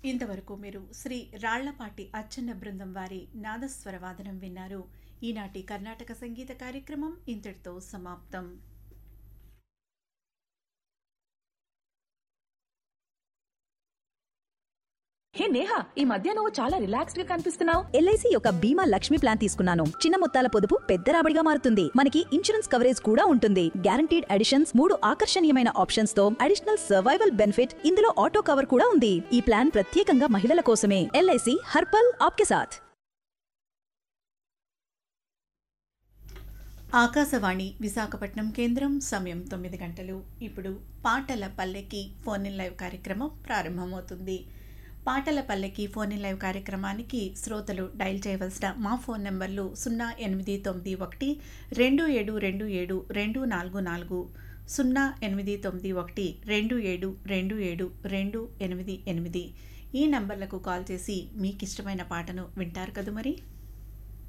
ఇంతవరకు మీరు శ్రీ రాళ్లపాటి అచ్చన్న బృందం వారి నాదస్వర వాదనం విన్నారు ఈనాటి కర్ణాటక సంగీత కార్యక్రమం ఇంతటితో సమాప్తం హే నేహా ఈ మధ్య నువ్వు చాలా రిలాక్స్డ్ గా కనిపిస్తున్నావు ఎల్ఐసి యొక్క బీమా లక్ష్మి ప్లాన్ తీసుకున్నాను చిన్న మొత్తాల పొదుపు పెద్ద రాబడిగా మారుతుంది మనకి ఇన్సూరెన్స్ కవరేజ్ కూడా ఉంటుంది గ్యారంటీడ్ అడిషన్స్ మూడు ఆకర్షణీయమైన ఆప్షన్స్ తో అడిషనల్ సర్వైవల్ బెనిఫిట్ ఇందులో ఆటో కవర్ కూడా ఉంది ఈ ప్లాన్ ప్రత్యేకంగా మహిళల కోసమే ఎల్ఐసి హర్పల్ ఆప్కే సాథ్ ఆకాశవాణి విశాఖపట్నం కేంద్రం సమయం తొమ్మిది గంటలు ఇప్పుడు పాటల పల్లెకి ఫోన్ ఇన్ లైవ్ కార్యక్రమం ప్రారంభమవుతుంది పాటల పల్లెకి ఫోన్ ఇన్ లైవ్ కార్యక్రమానికి శ్రోతలు డయల్ చేయవలసిన మా ఫోన్ నెంబర్లు సున్నా ఎనిమిది తొమ్మిది ఒకటి రెండు ఏడు రెండు ఏడు రెండు నాలుగు నాలుగు సున్నా ఎనిమిది తొమ్మిది ఒకటి రెండు ఏడు రెండు ఏడు రెండు ఎనిమిది ఎనిమిది ఈ నంబర్లకు కాల్ చేసి మీకు ఇష్టమైన పాటను వింటారు కదా మరి